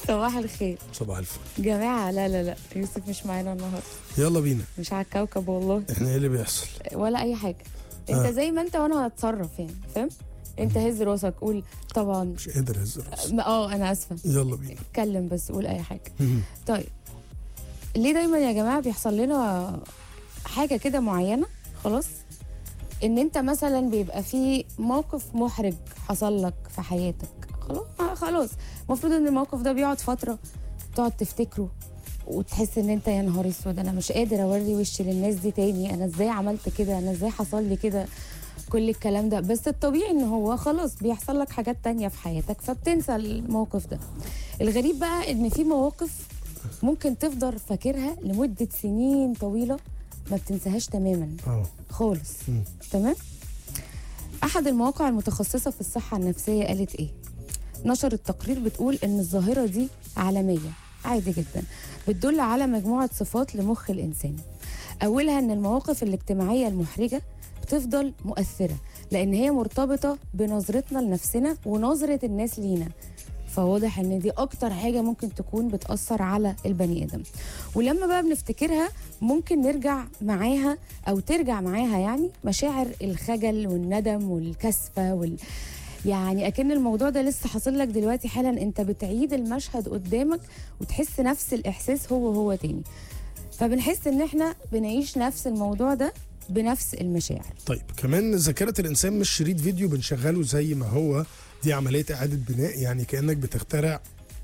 صباح الخير صباح الفل جماعة لا لا لا يوسف مش معانا النهاردة يلا بينا مش على الكوكب والله احنا ايه اللي بيحصل ولا أي حاجة أنت آه. زي ما أنت وأنا هتصرف يعني فاهم أنت هز راسك قول طبعا مش قادر اهز راسي. م- اه أنا آسفة يلا بينا اتكلم بس قول أي حاجة طيب ليه دايما يا جماعة بيحصل لنا حاجة كده معينة خلاص ان انت مثلا بيبقى في موقف محرج حصل لك في حياتك خلاص آه، خلاص المفروض ان الموقف ده بيقعد فترة تقعد تفتكره وتحس ان انت يا نهار اسود انا مش قادر اوري وشي للناس دي تاني انا ازاي عملت كده انا ازاي حصل لي كده كل الكلام ده بس الطبيعي ان هو خلاص بيحصل لك حاجات تانية في حياتك فبتنسى الموقف ده الغريب بقى ان في مواقف ممكن تفضل فاكرها لمدة سنين طويلة ما بتنساهاش تماما اه خالص مم. تمام احد المواقع المتخصصه في الصحه النفسيه قالت ايه نشرت تقرير بتقول ان الظاهره دي عالميه عادي جدا بتدل على مجموعه صفات لمخ الانسان اولها ان المواقف الاجتماعيه المحرجه بتفضل مؤثره لان هي مرتبطه بنظرتنا لنفسنا ونظره الناس لينا فواضح ان دي اكتر حاجه ممكن تكون بتاثر على البني ادم ولما بقى بنفتكرها ممكن نرجع معاها او ترجع معاها يعني مشاعر الخجل والندم والكسفه وال يعني اكن الموضوع ده لسه حاصل لك دلوقتي حالا انت بتعيد المشهد قدامك وتحس نفس الاحساس هو هو تاني فبنحس ان احنا بنعيش نفس الموضوع ده بنفس المشاعر طيب كمان ذاكرة الإنسان مش شريط فيديو بنشغله زي ما هو دي عملية إعادة بناء يعني كأنك بتخترع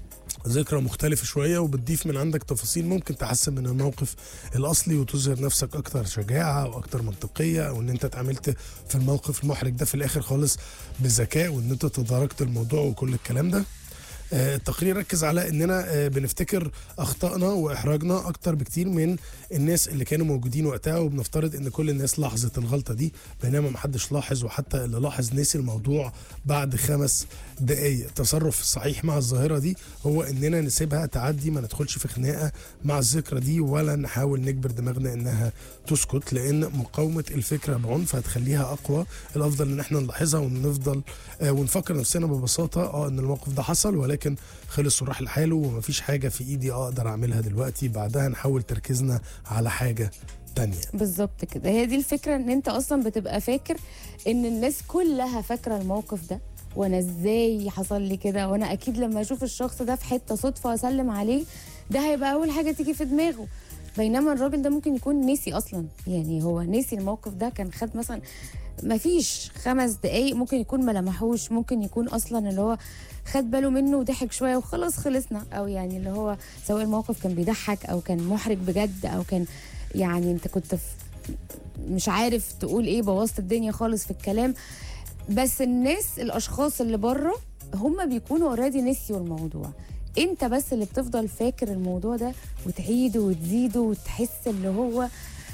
ذكرى مختلفة شوية وبتضيف من عندك تفاصيل ممكن تحسن من الموقف الأصلي وتظهر نفسك أكتر شجاعة وأكتر منطقية أو إن أنت اتعاملت في الموقف المحرج ده في الآخر خالص بذكاء وإن أنت تداركت الموضوع وكل الكلام ده آه، التقرير ركز على اننا آه، بنفتكر اخطائنا واحراجنا اكتر بكتير من الناس اللي كانوا موجودين وقتها وبنفترض ان كل الناس لاحظت الغلطه دي بينما محدش لاحظ وحتى اللي لاحظ نسي الموضوع بعد خمس دقايق التصرف الصحيح مع الظاهره دي هو اننا نسيبها تعدي ما ندخلش في خناقه مع الذكرى دي ولا نحاول نجبر دماغنا انها تسكت لان مقاومه الفكره بعنف هتخليها اقوى الافضل ان احنا نلاحظها ونفضل آه، ونفكر نفسنا ببساطه اه ان الموقف ده حصل ولكن خلص وراح لحاله ومفيش حاجه في ايدي اقدر اعملها دلوقتي بعدها نحاول تركيزنا على حاجه تانية بالظبط كده هي دي الفكره ان انت اصلا بتبقى فاكر ان الناس كلها فاكره الموقف ده وانا ازاي حصل لي كده وانا اكيد لما اشوف الشخص ده في حته صدفه اسلم عليه ده هيبقى اول حاجه تيجي في دماغه بينما الراجل ده ممكن يكون نسي اصلا يعني هو نسي الموقف ده كان خد مثلا ما فيش خمس دقايق ممكن يكون ما لمحوش ممكن يكون اصلا اللي هو خد باله منه وضحك شويه وخلاص خلصنا او يعني اللي هو سواء الموقف كان بيضحك او كان محرج بجد او كان يعني انت كنت في مش عارف تقول ايه بوظت الدنيا خالص في الكلام بس الناس الاشخاص اللي بره هم بيكونوا اوريدي نسيوا الموضوع انت بس اللي بتفضل فاكر الموضوع ده وتعيده وتزيده وتحس اللي هو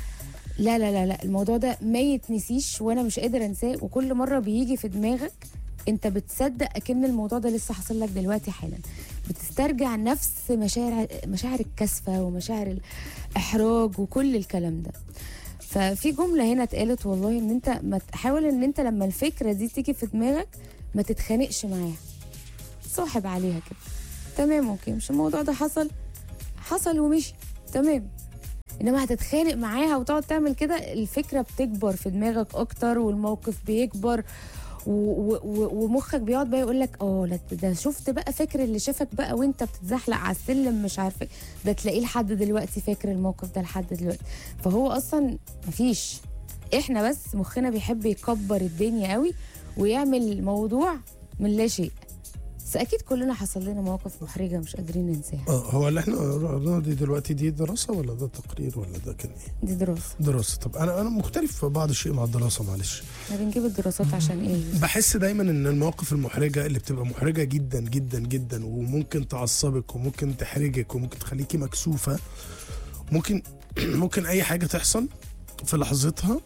لا لا لا لا الموضوع ده ما يتنسيش وانا مش قادر انساه وكل مره بيجي في دماغك انت بتصدق اكن الموضوع ده لسه حاصل لك دلوقتي حالا بتسترجع نفس مشاعر مشاعر الكسفه ومشاعر الاحراج وكل الكلام ده ففي جمله هنا اتقالت والله ان انت ما تحاول ان انت لما الفكره دي تيجي في دماغك ما تتخانقش معاها صاحب عليها كده تمام اوكي مش الموضوع ده حصل حصل ومشي تمام انما هتتخانق معاها وتقعد تعمل كده الفكره بتكبر في دماغك اكتر والموقف بيكبر و- و- و- ومخك بيقعد بقى يقول لك اه لا ده شفت بقى فاكر اللي شافك بقى وانت بتتزحلق على السلم مش عارفه ده تلاقيه لحد دلوقتي فاكر الموقف ده لحد دلوقتي فهو اصلا مفيش احنا بس مخنا بيحب يكبر الدنيا قوي ويعمل موضوع من لا شيء بس اكيد كلنا حصل لنا مواقف محرجه مش قادرين ننساها اه هو اللي احنا قرأناه دي دلوقتي دي دراسه ولا ده تقرير ولا ده كان ايه؟ دي دراسه دراسه طب انا انا مختلف في بعض الشيء مع الدراسه معلش احنا بنجيب الدراسات عشان ايه بحس دايما ان المواقف المحرجه اللي بتبقى محرجه جدا جدا جدا وممكن تعصبك وممكن تحرجك وممكن تخليكي مكسوفه ممكن ممكن اي حاجه تحصل في لحظتها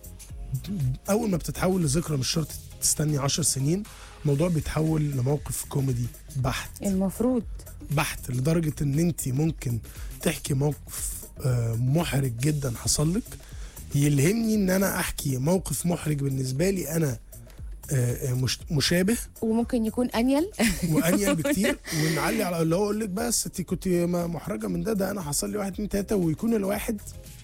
اول ما بتتحول لذكرى مش شرط تستني عشر سنين الموضوع بيتحول لموقف كوميدي بحت المفروض بحت لدرجه ان انت ممكن تحكي موقف آه، محرج جدا حصل لك يلهمني ان انا احكي موقف محرج بالنسبه لي انا آه، آه، مش مشابه وممكن يكون انيل وانيل بكتير ونعلي على اللي هو اقول لك بس انت كنت م- محرجه من ده ده انا حصل لي واحد اتنين تلاته ويكون الواحد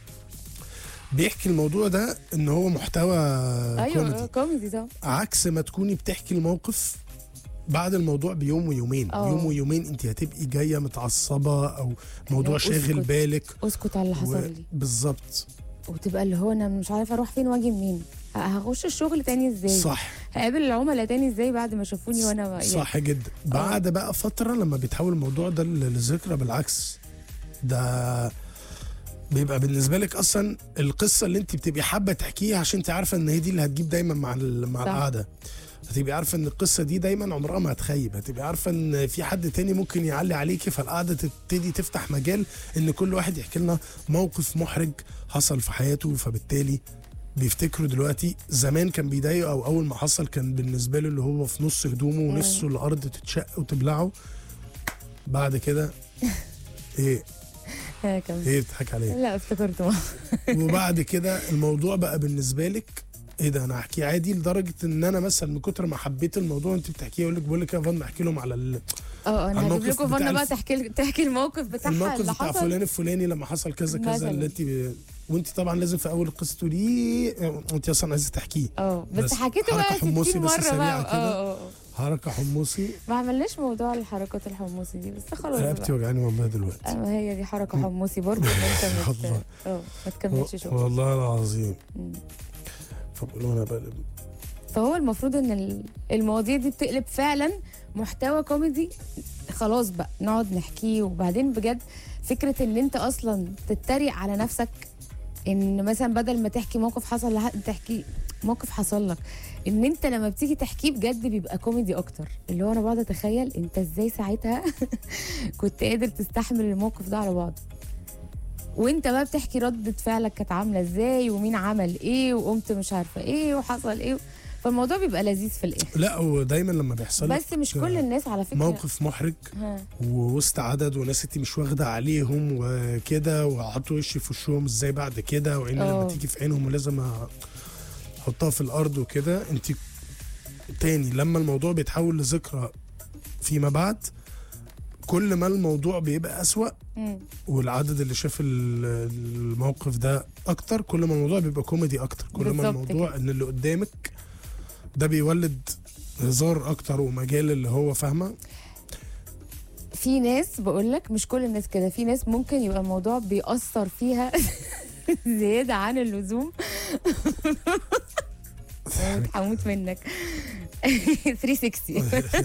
بيحكي الموضوع ده ان هو محتوى ايوه كوميدي كوميدي طبعا عكس ما تكوني بتحكي الموقف بعد الموضوع بيوم ويومين اه. يوم ويومين انت هتبقي جايه متعصبه او موضوع لو شاغل اسكت. بالك اسكت على اللي و- حصل لي بالظبط وتبقى اللي هو انا مش عارفه اروح فين واجي منين ه- هخش الشغل تاني ازاي صح هقابل العملاء تاني ازاي بعد ما شافوني وانا يعني صح جدا بعد بقى فتره لما بيتحول الموضوع ده ل- لذكرى بالعكس ده بيبقى بالنسبه لك اصلا القصه اللي انت بتبقي حابه تحكيها عشان انت عارفه ان هي دي اللي هتجيب دايما مع ال- مع صح. القعده هتبقي عارفه ان القصه دي دايما عمرها ما هتخيب هتبقي عارفه ان في حد تاني ممكن يعلي عليكي فالقعده تبتدي تفتح مجال ان كل واحد يحكي لنا موقف محرج حصل في حياته فبالتالي بيفتكروا دلوقتي زمان كان بيضايقه او اول ما حصل كان بالنسبه له اللي هو في نص هدومه ونفسه الارض تتشق وتبلعه بعد كده ايه ها كمل. ايه بتضحك عليا لا افتكرته وبعد كده الموضوع بقى بالنسبه لك ايه ده انا احكيه عادي لدرجه ان انا مثلا من كتر ما حبيت الموضوع انت بتحكيه يقول لك بقول لك يا فن احكي لهم على ال- اه انا هجيب الموقف لكم بتاع فانا بقى الف- تحكي تحكي الموقف بتاعها الموقف اللي بتاع حصل فلان الفلاني لما حصل كذا كذا مثلاً. اللي انت ب... وانت طبعا لازم في اول القصه تقولي إيه، انت اصلا عايزه تحكيه اه بس, بس حكيته حركة بقى حمصي 60 بس مره سريعة بقى كده. اه اه آه. حركه حمصي ما عملناش موضوع الحركات الحمصي دي بس خلاص رقبتي بقى وجعاني والله دلوقتي آه، هي دي حركه حمصي برضه ان انت مت... والله. اه ما تكملش شغل والله العظيم مم. فبقول انا بقلب فهو المفروض ان ال- المواضيع دي بتقلب فعلا محتوى كوميدي خلاص بقى نقعد نحكيه وبعدين بجد فكره ان انت اصلا تتريق على نفسك ان مثلا بدل ما تحكي موقف حصل لحد تحكي موقف حصل لك ان انت لما بتيجي تحكيه بجد بيبقى كوميدي اكتر اللي هو انا بقعد اتخيل انت ازاي ساعتها كنت قادر تستحمل الموقف ده على بعض وانت بقى بتحكي ردة فعلك كانت عاملة ازاي ومين عمل ايه وقمت مش عارفة ايه وحصل ايه فالموضوع بيبقى لذيذ في الاخر لا ودايما لما بيحصل لك بس مش كل الناس على فكرة موقف محرج ها. ووسط عدد وناس انت مش واخده عليهم وكده وحطوا وشي في وشهم ازاي بعد كده وعيني لما اه. تيجي في عينهم ولازم احطها في الارض وكده انت تاني لما الموضوع بيتحول لذكرى فيما بعد كل ما الموضوع بيبقى اسوأ مم. والعدد اللي شاف ال- الموقف ده اكتر كل ما الموضوع بيبقى كوميدي اكتر كل ما بالظبط الموضوع ان اللي قدامك ده بيولد هزار اكتر ومجال اللي هو فاهمه في ناس بقول لك مش كل الناس كده في ناس ممكن يبقى الموضوع بيأثر فيها زيادة عن اللزوم هموت منك 360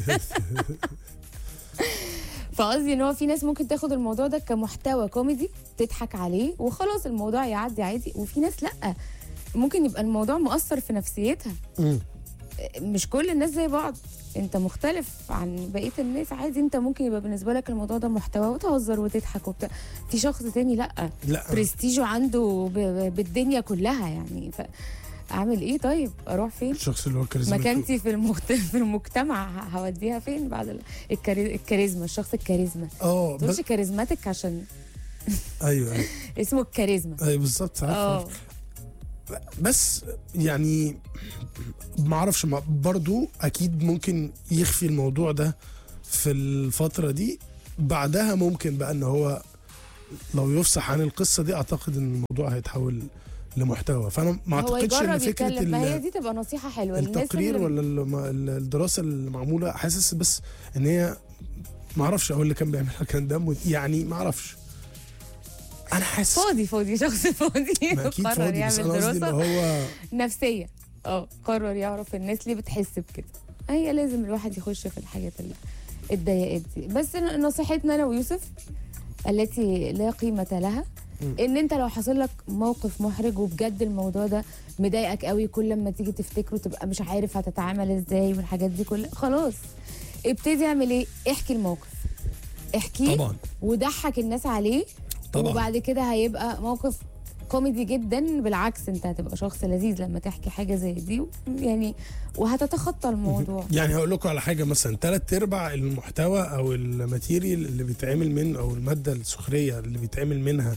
فقصدي ان هو في ناس ممكن تاخد الموضوع ده كمحتوى كوميدي تضحك عليه وخلاص الموضوع يعدي عادي وفي ناس لا ممكن يبقى الموضوع مؤثر في نفسيتها مم. مش كل الناس زي بعض انت مختلف عن بقيه الناس عادي انت ممكن يبقى بالنسبه لك الموضوع ده محتوى وتهزر وتضحك وبتاع في شخص تاني لا لا برستيجه عنده ب- ب- بالدنيا كلها يعني ف اعمل ايه طيب اروح فين الشخص اللي هو كاريزما مكانتي في المجت... في المجتمع ه- هوديها فين بعد ال- الكاري... الكاريزما الشخص الكاريزما اه ما بس تقولش كاريزماتيك عشان ايوه ايوه اسمه الكاريزما ايوه بالظبط عارف اه بس يعني ما اعرفش ما- برضو اكيد ممكن يخفي الموضوع ده في الفتره دي بعدها ممكن بقى ان هو لو يفصح عن القصه دي اعتقد ان الموضوع هيتحول لمحتوى فانا ما هو اعتقدش ان يجرب فكره يتكلم ما هي ال- دي تبقى نصيحه حلوه للناس التقرير اللي- ولا الم- ال- الدراسه المعموله حاسس بس ان هي ما اعرفش او اللي كان بيعملها كان دمه يعني ما اعرفش انا حاسس فاضي فاضي شخص فاضي ما اكيد قرر فاضي بس يعمل انا قصدي اللي دراسه هو نفسيه اه قرر يعرف الناس ليه بتحس بكده هي لازم الواحد يخش في الحاجات اللي الضيقات دي بس ن- نصيحتنا انا ويوسف التي لا قيمه لها مم. ان انت لو حصل لك موقف محرج وبجد الموضوع ده مضايقك قوي كل ما تيجي تفتكره تبقى مش عارف هتتعامل ازاي والحاجات دي كلها خلاص ابتدي اعمل ايه احكي الموقف احكيه طبعا وضحك الناس عليه طبعا وبعد كده هيبقى موقف كوميدي جدا بالعكس انت هتبقى شخص لذيذ لما تحكي حاجه زي دي يعني وهتتخطى الموضوع يعني هقول لكم على حاجه مثلا ثلاث ارباع المحتوى او الماتيريال اللي بيتعمل من او الماده السخريه اللي بيتعمل منها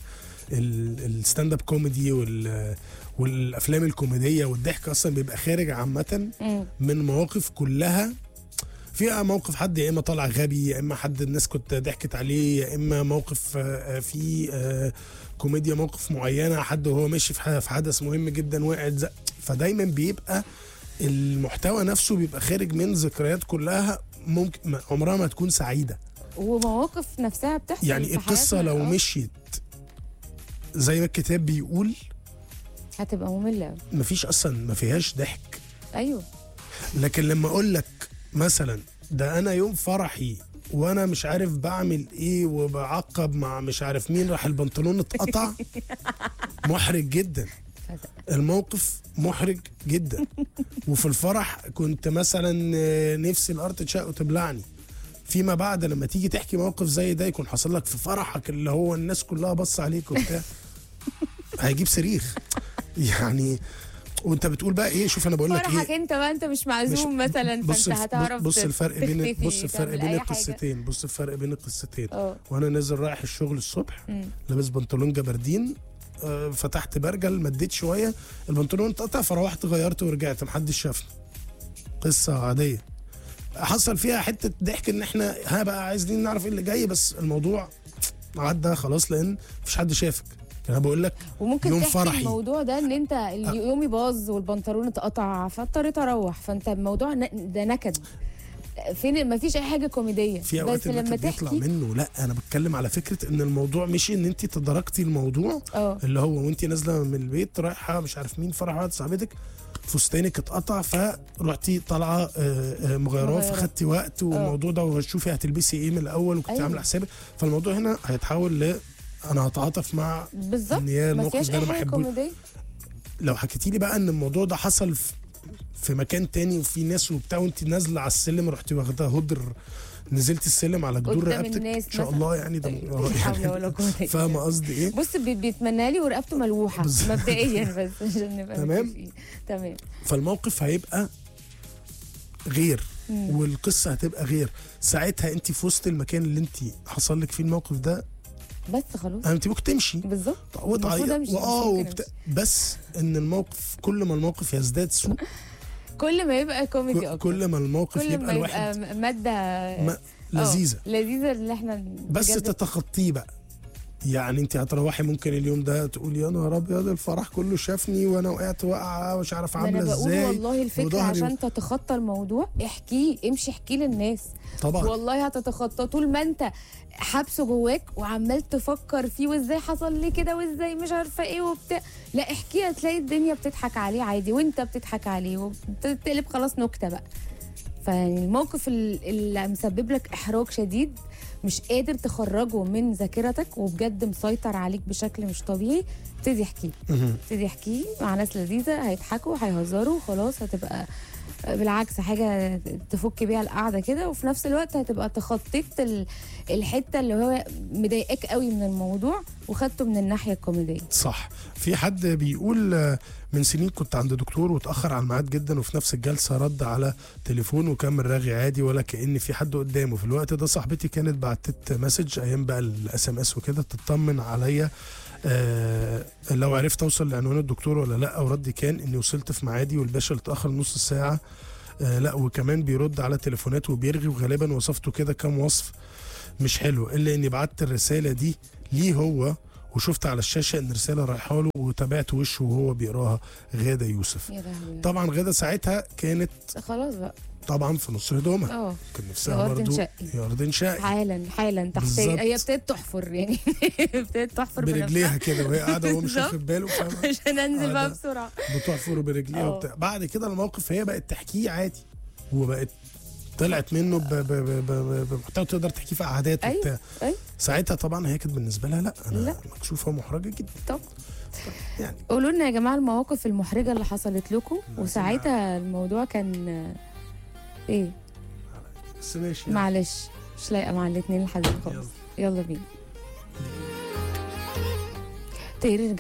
ال- الستاند اب كوميدي وال والافلام الكوميديه والضحك اصلا بيبقى خارج عامه مم. من مواقف كلها فيها موقف حد يا اما طالع غبي يا اما حد الناس كنت ضحكت عليه يا اما موقف آه، آه، فيه آه، كوميديا موقف معينه حد وهو ماشي في ح- في حدث مهم جدا وقعت زق فدايما بيبقى المحتوى نفسه بيبقى خارج من ذكريات كلها ممكن ما- عمرها ما تكون سعيده ومواقف نفسها بتحصل يعني في القصه حياتنا. لو آه. مشيت زي ما الكتاب بيقول هتبقى ممله أوي. مفيش اصلا ما فيهاش ضحك ايوه لكن لما اقول لك مثلا ده انا يوم فرحي وانا مش عارف بعمل ايه وبعقب مع مش عارف مين راح البنطلون اتقطع محرج جدا الموقف محرج جدا وفي الفرح كنت مثلا آه، نفسي الارض تشق وتبلعني فيما بعد لما تيجي تحكي موقف زي ده يكون حصل لك في فرحك اللي هو الناس كلها بص عليك وبتاع هيجيب صريخ يعني وانت بتقول بقى ايه شوف انا بقول لك فرحك ايه انت بقى انت مش معزوم مش- مثلا بص فانت الف- هتعرف بص الفرق بين تختفي، بص الفرق تعمل بين أي حاجة. القصتين بص الفرق بين القصتين اه وانا نازل رايح الشغل الصبح مم. لابس بنطلون جبردين آه، فتحت برجل مديت شويه البنطلون اتقطع فروحت غيرت ورجعت محدش شافني قصه عاديه حصل فيها حته ضحك ان احنا ها بقى عايزين نعرف ايه اللي جاي بس الموضوع عدى خلاص لان مفيش حد شافك انا بقول لك وممكن يوم تحكي فرحي. الموضوع ده ان انت يومي باظ والبنطلون اتقطع فاضطريت اروح فانت الموضوع ن- ده نكد فين ما فيش اي حاجه كوميديه في اوقات بس لما النكد بيطلع تحكي منه لا انا بتكلم على فكره ان الموضوع مش ان انت تداركتي الموضوع اه اللي هو وانت نازله من البيت رايحه مش عارف مين فرح واحده صاحبتك فستانك اتقطع فرحتي طالعه آه، آه، مغيراه مغيرة. فخدتي وقت والموضوع ده وهتشوفي هتلبسي ايه من الاول وكنت أيوة. عامله حسابك فالموضوع هنا هيتحول ل انا هتعاطف مع بالظبط ان هي ما الموقف فيهاش ده اي انا حاجه بحبه كوميديه لو حكيتي لي بقى ان الموضوع ده حصل في في مكان تاني وفي ناس وبتاع وانت نازله على السلم رحتي واخده هدر نزلت السلم على جدور قدام رقبتك الناس ان شاء مثلا. الله يعني ده لا حول ولا قوه إلا فاهمه بالله. قصدي ايه بص بي- بيتمنى لي ورقبته ملوحه بالظبط. مبدئيا بس عشان نبقى تمام. متفقين. تمام فالموقف هيبقى غير والقصه هتبقى غير ساعتها انت في وسط المكان اللي انت حصل لك فيه الموقف ده بس خلاص انت ممكن تمشي بالظبط وتعيط المفروض أمشي، واه ممكن وبتاع بس ان الموقف كل ما الموقف يزداد سوء كل ما يبقى كوميدي ك- اكتر كل ما الموقف كل يبقى ما يبقى الواحد م- ماده ما لذيذه آه، لذيذه اللي احنا بس بجد تتخطيه بقى يعني انت هتروحي ممكن اليوم ده تقولي يا نهار ابيض الفرح كله شافني وانا وقعت وقعه مش عارف ما انا عامله بقول ازاي والله الفكره وظهري- عشان تتخطى الموضوع احكيه امشي احكيه للناس طبعا والله هتتخطى طول ما انت حابسه جواك وعمال تفكر فيه وازاي حصل لي كده وازاي مش عارفه ايه وبتاع لا احكيه هتلاقي الدنيا بتضحك عليه عادي وانت بتضحك عليه وبتقلب خلاص نكته بقى فالموقف ال- اللي مسبب لك احراج شديد مش قادر تخرجه من ذاكرتك وبجد مسيطر عليك بشكل مش طبيعي ابتدي احكيه مهم. ابتدي احكيه مع ناس لذيذه هيضحكوا هيهزروا خلاص هتبقى بالعكس حاجه تفك بيها القعده كده وفي نفس الوقت هتبقى تخطيت ال- الحته اللي هو مضايقاك قوي من الموضوع وخدته من الناحيه الكوميديه صح في حد بيقول آه، من سنين كنت عند دكتور واتاخر على الميعاد جدا وفي نفس الجلسه رد على تليفون وكمل راغي عادي ولا كان في حد قدامه في الوقت ده صاحبتي كانت بعتت مسج ايام بقى الاس ام اس وكده تطمن عليا آه لو عرفت اوصل لعنوان الدكتور ولا لا وردي كان اني وصلت في ميعادي والباشا اللي اتاخر نص ساعه آه لا وكمان بيرد على تليفونات وبيرغي وغالبا وصفته كده كام وصف مش حلو الا اني بعت الرساله دي ليه هو وشفت على الشاشه ان رساله رايحه له وتابعت وشه وهو بيقراها غاده يوسف يا لهوي طبعا غاده ساعتها كانت خلاص بقى طبعا في نص هدومها اه كان يا نفسها أرض برضه شقي. يا ارض شقي حالا حالا تحت بالظبط. هي ابتدت تحفر يعني ابتدت تحفر برجليها كده وهي قاعده وهو مش بالظبط. واخد باله فاهمة؟ عشان انزل بقى قاعدة. بسرعه بتحفر برجليها اه. وبتاع بعد كده الموقف هي بقت تحكيه عادي وبقت طلعت منه ب- ب- ب- ب- بمحتوى تقدر تحكيه في قعدات أيوة. وبتاع أيوة. ساعتها طبعا هي كانت بالنسبه لها لا انا لا. مكشوفه ومحرجه جدا طب يعني قولوا لنا يا جماعه المواقف المحرجه اللي حصلت لكم وساعتها الموضوع كان ايه بس ماشي يعني. معلش مش لايقه مع الاثنين الحزين خالص يلا. يلا بينا طير